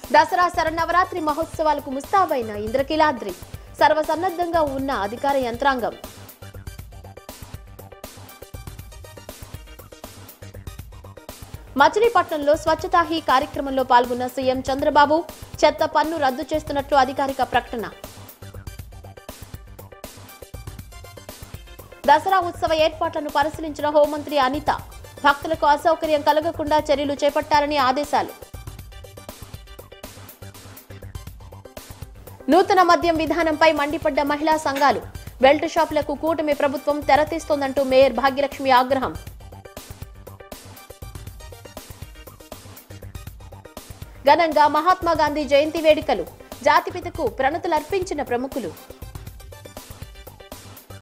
దసరా శరన్నవరాత్రి మహోత్సవాలకు ముస్తాబైన ఇంద్రకీలాద్రి సర్వసన్నద్ధంగా ఉన్న అధికార యంత్రాంగం మచిలీపట్నంలో స్వచ్ఛతా హీ కార్యక్రమంలో పాల్గొన్న సీఎం చంద్రబాబు చెత్త పన్ను రద్దు చేస్తున్నట్లు అధికారిక ప్రకటన దసరా ఉత్సవ ఏర్పాట్లను పరిశీలించిన హోంమంత్రి అనిత భక్తులకు అసౌకర్యం కలగకుండా చర్యలు చేపట్టాలని ఆదేశాలు నూతన మద్యం విధానంపై మండిపడ్డ మహిళా సంఘాలు బెల్ట్ షాపులకు కూటమి ప్రభుత్వం తెరతీస్తోందంటూ మేయర్ భాగ్యలక్ష్మి ఆగ్రహం ఘనంగా మహాత్మా గాంధీ జయంతి వేడుకలు జాతిపితకు ప్రణతులర్పించిన ప్రముఖులు